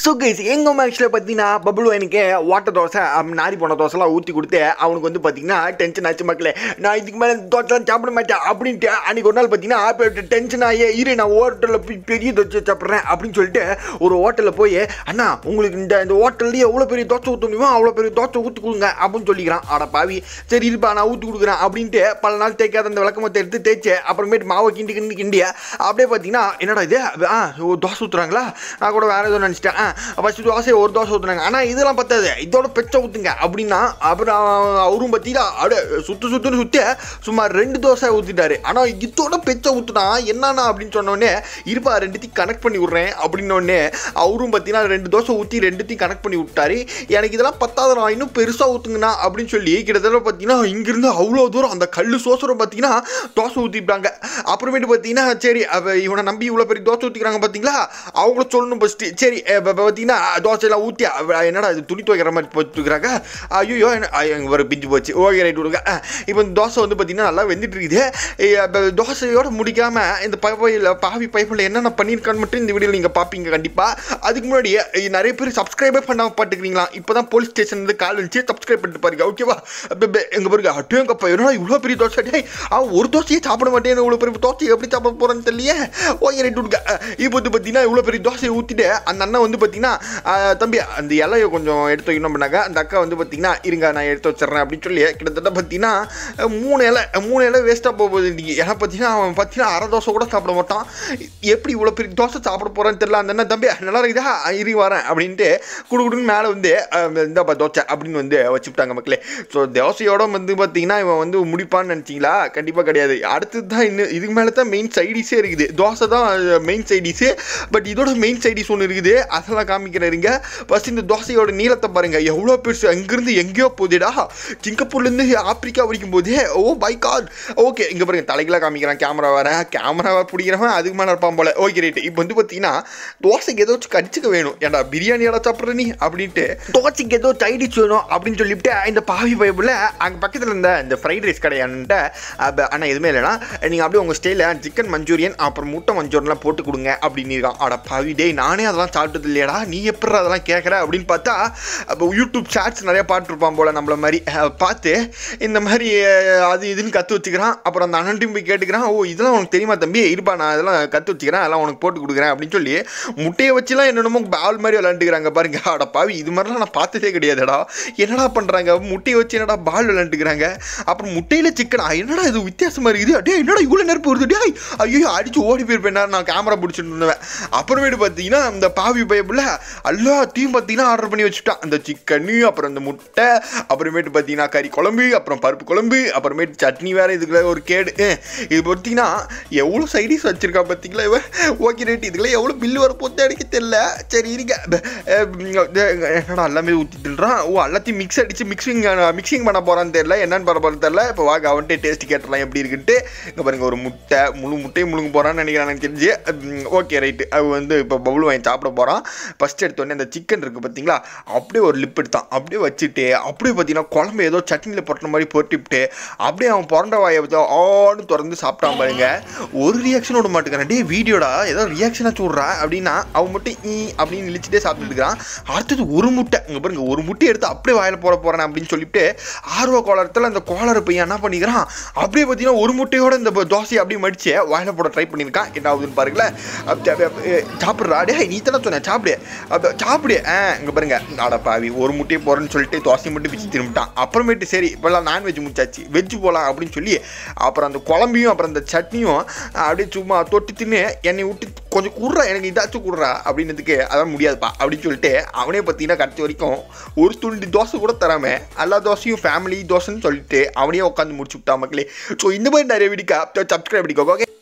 so guys எங்கள் மேக்ஸில் பார்த்தீங்கன்னா பபுளு எனக்கு வாட்டர் தோசை அம், நாரி போன தோசைலாம் ஊற்றி கொடுத்து அவனுக்கு வந்து பார்த்தீங்கன்னா டென்ஷன் ஆச்சு மக்களே நான் இதுக்கு மேலே தோசைலாம் சாப்பிட மாட்டேன் அப்படின்ட்டு அன்றைக்கி ஒரு நாள் பார்த்தீங்கன்னா டென்ஷன் ஆகி இரு நான் ஹோட்டலில் போய் பெரிய தோசை சாப்பிட்றேன் அப்படின்னு சொல்லிட்டு ஒரு ஹோட்டலில் போய் அண்ணா உங்களுக்கு இந்த இந்த ஹோட்டல்லேயே எவ்வளோ பெரிய தோசை ஊற்ற முடியுமோ அவ்வளோ பெரிய தோசை ஊற்றி கொடுங்க அப்படின்னு சொல்லிக்கிறான் ஆட பாவி சரி இருப்பா நான் ஊற்றி கொடுக்குறேன் அப்படின்ட்டு பல நாள் தேய்க்காத அந்த விளக்கமத்தை எடுத்து தேய்ச்சி அப்புறமேட்டு மாவை கிண்டி கிண்டி கிண்டிய அப்படியே பார்த்தீங்கன்னா என்னடா இது ஆ ஓ, தோசை ஊற்றுறாங்களா நான் கூட வேறு ஏதோ நினச்சிட்டேன் ஆ ஃபஸ்ட்டு தோசை ஒரு தோசை ஊற்றுனாங்க ஆனால் இதெல்லாம் பத்தாது இதோட பெச்சை ஊற்றுங்க அப்படின்னா அப்புறம் அவரும் பார்த்தீங்கன்னா அப்படியே சுற்று சுற்றுன்னு சுற்றி சுமார் ரெண்டு தோசை ஊற்றிட்டாரு ஆனால் இதோட பெச்சை ஊற்றுனா என்னண்ணா அப்படின்னு சொன்னோடனே இருப்பா ரெண்டுத்தையும் கனெக்ட் பண்ணி விட்றேன் அப்படின்னோடனே அவரும் பார்த்தீங்கன்னா ரெண்டு தோசை ஊற்றி ரெண்டுத்தையும் கனெக்ட் பண்ணி விட்டாரு எனக்கு இதெல்லாம் பத்தாது நான் இன்னும் பெருசாக ஊற்றுங்கண்ணா அப்படின்னு சொல்லி கிட்டத்தட்ட பார்த்தீங்கன்னா இங்கிருந்து அவ்வளோ தூரம் அந்த கல் சோசரம் பார்த்தீங்கன்னா தோசை ஊற்றிட்டாங்க அப்புறமேட்டு பார்த்தீங்கன்னா சரி அவ இவனை நம்பி இவ்வளோ பெரிய தோசை ஊற்றிக்கிறாங்க பார்த்தீங்களா அவங்கள சொல்லணும் ஃபஸ்ட்டு சரி இப்போ பார்த்தீங்கன்னா தோசையெல்லாம் ஊற்றி அவ- என்னடா இது துணி துவைக்கிற மாதிரி போட்டுக்கிறாங்க ஐயோ எங்கள் ஒரு பிஞ்சு போச்சு ஓகே ரைட் விடுங்க அஹ், இப்போ இந்த தோசை வந்து பார்த்தீங்கன்னா நல்லா வெந்துட்டு இருக்குது ஏய், அப்ப தோசையோட முடிக்காமல் இந்த பைப்பில் பாவி பைப்பில் என்னென்ன பண்ணியிருக்கான்னு மட்டும் இந்த வீடியோவில் நீங்கள் பார்ப்பீங்க கண்டிப்பாக அதுக்கு முன்னாடி ஏய், நிறைய பேர் சப்ஸ்கிரைபே பண்ணாம பாட்டுக்கிறீங்களா இப்போ தான் போலீஸ் ஸ்டேஷன்லேருந்து கால் வந்துச்சு சப்ஸ்கிரைப் பண்ணிட்டு பாருங்க ஓகேவா எங்கள் பாருங்க அட்டும் எங்கப்பா என்னடா இவ்வளோ பெரிய தோசை டேய் அவன் ஒரு தோசையே சாப்பிட மாட்டேன் இவ்வளோ பெரிய தோசை எப்படி சாப்பிட போகிறேன்னு தெரியலையே ஓகே ரைட் விடுங்க அஹ், இப்போ வந்து பார்த்தீங்கன்னா இவ்வளோ பெரிய தோசையை ஊற்றிட்டு அந்த அண்ணன் வந்து பார்த்தீங்கன்னா அஹ், தம்பி அந்த இலையை கொஞ்சம் எடுத்து வைக்கணும் பண்ணாங்க அந்த அக்கா வந்து பார்த்தீங்கன்னா இருங்க நான் எடுத்து வச்சிடுறேன் அப்படின்னு சொல்லி கிட்டத்தட்ட பார்த்தீங்கன்னா அஹ், மூணு இலை மூணு இலை வேஸ்ட்டாக போகுது இன்றைக்கி ஏன்னா பார்த்தீங்கன்னா அவன் பார்த்தீங்கன்னா அரை தோசை கூட சாப்பிட மாட்டான் எப்படி இவ்வளோ பெரிய தோசை சாப்பிட போகிறான்னு தெரியல அந்த அண்ணன் தம்பி நல்லா இருக்குதா இரு வரேன் அப்படின்ட்டு குடு குடுன்னு மேலே வந்து அஹ், இந்தாப்பா தோசை அப்படின்னு வந்து வச்சுவிட்டாங்க மக்களே ஸோ தோசையோட வந்து பார்த்தீங்கன்னா இவன் வந்து முடிப்பான்னு நினச்சிங்களா கண்டிப்பாக கிடையாது அடுத்தது தான் இன்னும் இதுக்கு மேலே தான் மெயின் சைடிஸே இருக்குது தோசை தான் மெயின் சைடிஸு பட் இதோட மெயின் சைடிஸ் ஒன்று இருக்குது அதெல்லாம் காமிக்கிறீங்க ஃபஸ்ட் இந்த தோசையோட நீளத்தை பாருங்க எவ்வளோ பெருசு அங்கேருந்து எங்கேயோ போகுதுடா சிங்கப்பூர்லேருந்து ஆப்பிரிக்கா வரைக்கும் போதே ஓ பை காட் ஓகே இங்கே பாருங்க தலைகளாக காமிக்கிறான் கேமரா வேற கேமரா பிடிக்கிறவன் அதுக்கு மேலே இருப்பான் போல ஓகே ரைட்டு இப்போ வந்து பார்த்தீங்கன்னா தோசைக்கு ஏதோ கடிச்சுக்க வேணும் ஏன்டா பிரியாணியோட சாப்பிட்ற நீ அப்படின்ட்டு தோசைக்கு ஏதோ சைடிஸ் வேணும் அப்படின்னு சொல்லிவிட்டு இந்த பாவி பைபிள் அங்கே பக்கத்தில் இருந்த இந்த ஃப்ரைட் ரைஸ் கடையான்ட்டு ஆனால் எதுவுமே இல்லைனா நீங்கள் அப்படியே உங்கள் ஸ்டைலில் சிக்கன் மஞ்சூரியன் அப்புறம் முட்டை மஞ்சூரியன்லாம் போட்டு கொடுங்க அப்படின்னு இருக்கான் அட பாவி டேய் நானே அதெல்லாம் சாப்பிட்டது இல்லையாடா நீ எப்படி அதெல்லாம் கேட்குற அப்படின்னு பார்த்தா அப்போ யூடியூப் ஷார்ட்ஸ் நிறைய பாட்டுருப்பான் போல் நம்மள மாதிரி அஹ், பார்த்து இந்த மாதிரி அஹ், அது இதுன்னு கற்று வச்சுக்கிறான் அப்புறம் அந்த அண்ணன்ட்டையும் போய் கேட்டுக்கிறான் ஓ இதெல்லாம் உனக்கு தெரியுமா தம்பி இருப்பா நான் அதெல்லாம் கற்று வச்சுக்கிறேன் அதெல்லாம் உனக்கு போட்டு கொடுக்குறேன் அப்படின்னு சொல்லி முட்டையை வச்சுலாம் என்னென்னமோ பால் மாதிரி விளாண்டுக்கிறாங்க பாருங்க அட பாவி இது மாதிரிலாம் நான் பார்த்ததே கிடையாதுடா என்னடா பண்ணுறாங்க முட்டையை வச்சு என்னடா பால் விளாண்டுக்கிறாங்க அப்புறம் முட்டையில் சிக்கன் என்னடா இது வித்தியாசமாக இருக்குது அடே என்னடா இவ்வளோ நேரம் வருது டேய் ஐயோ அடிச்சு ஓடி போயிருப்பேன் நான் கேமரா பிடிச்சிட்டு இருந்தேன் அப்புறமேட்டு பார்த்தீங்கன்னா இந்த பாவி பயப்புல எல்லாத்தையும் பார்த்தீங்கன்னா ஆர்டர் பண்ணி வச்சுட்டான் அந்த சிக்கனு அப்புறம் இந்த முட்டை அப்புறமேட்டு பார்த்தீங்கன்னா கறி குழம்பு அப்புறம் பருப்பு குழம்பு அப்புறமேட்டு சட்னி வேறு இதுக்குள்ள ஒரு கேடு அஹ், இது பார்த்தீங்கன்னா எவ்வளோ சைடிஸ் வச்சிருக்கா பார்த்தீங்களா இவன் ஓகே ரேட் இதுக்குள்ள எவ்வளோ பில்லு வர போத்தே அடிக்க தெரியல சரி இருங்க ப- அஹ், என்னடா எல்லாமே ஊற்றிட்டுறான் ஓ எல்லாத்தையும் மிக்ஸ் அடிச்சு மிக்சிங் மிக்சிங் பண்ண போகிறான்னு தெரியல என்னன்னு பண்ண போகிறான்னு தெரியல இப்போ வாங்க அவன்கிட்ட டேஸ்ட் கேட்டலாம் எப்படி இருக்குன்ட்டு இங்கே பாருங்க ஒரு முட்டை முழு முட்டையும் முழுங்க போகிறான்னு நினைக்கிறேன் எனக்கு தெரிஞ்சு ஓகே ரைட்டு அது வந்து இப்போ பவுல் வாங்கி சாப்பிட போகிறான் ஃபஸ்ட் எடுத்தோடனே அந்த சிக்கன் இருக்குது பார்த்தீங்களா அப்படியே ஒரு லிப் எடுத்தான் அப்படியே வச்சுட்டு அப்படியே பார்த்தீங்கன்னா குழம்பு ஏதோ சட்னியில் போட்ட மாதிரி போட்டுவிட்டு அப்படியே அவன் பிறந்த வாயை வச்சு ஆன்னு திறந்து சாப்பிட்டான் பாருங்க ஒரு ரியாக்ஷன் விட மாட்டேங்கிறான் டே வீடியோடா ஏதோ ரியாக்ஷனாக சொல்கிறான் அப்படின்னா அவன் மட்டும் ஈ அப்படின்னு இழிச்சிட்டே சாப்பிட்டுட்டு இருக்கிறான் அடுத்தது ஒரு முட்டை இங்கே பாருங்க ஒரு முட்டை எடுத்து அப்படியே வாயில் போட போகிறேன் அப்படின்னு சொல்லிட்டு ஆர்வ கோலத்தில் அந்த கோளறு பையன் என்ன பண்ணிக்கிறான் அப்படியே பார்த்தீங்கன்னா ஒரு முட்டையோட இந்த ப- தோசையை அப்படியே மடிச்சு வாயில் போட ட்ரை பண்ணியிருக்கான் என்ன ஆகுதுன்னு பாருங்களேன் அப்படி- அப்படி- அப்படி, ஏ, சாப்பிட்றா டே நீ தானே சொன்ன சாப்பிடு அப்ப சாப்பிடு ஆ இங்கே பாருங்க அட பாவி ஒரு முட்டையை போகிறேன்னு சொல்லிட்டு தோசை மட்டும் பிச்சு திரும்பிட்டான் அப்புறமேட்டு சரி இப்போல்லாம் நான்வெஜ் முடிச்சாச்சு வெஜ் போகலாம் அப்படின்னு சொல்லி அப்புறம் அந்த குழம்பையும் அப்புறம் அந்த சட்னியும் அப்படியே சும்மா தொட்டு தின்னு என்னை விட்டு கொஞ்சம் குடுறா எனக்கு இதாச்சும் குடுறா அப்படின்னதுக்கு அதான் முடியாதுப்பா அப்படின்னு சொல்லிட்டு அவனே பார்த்தீங்கன்னா கடைசி வரைக்கும் ஒரு துண்டு தோசை கூட தராம எல்லா தோசையும் ஃபேமிலி தோசைன்னு சொல்லிட்டு அவனே உட்காந்து முடிச்சு விட்டா மக்களே ஸோ இந்த மாதிரி நிறைய வீடிக்கா சப்ஸ்கிரைப் பண்ணிக்கோங்க ஓகே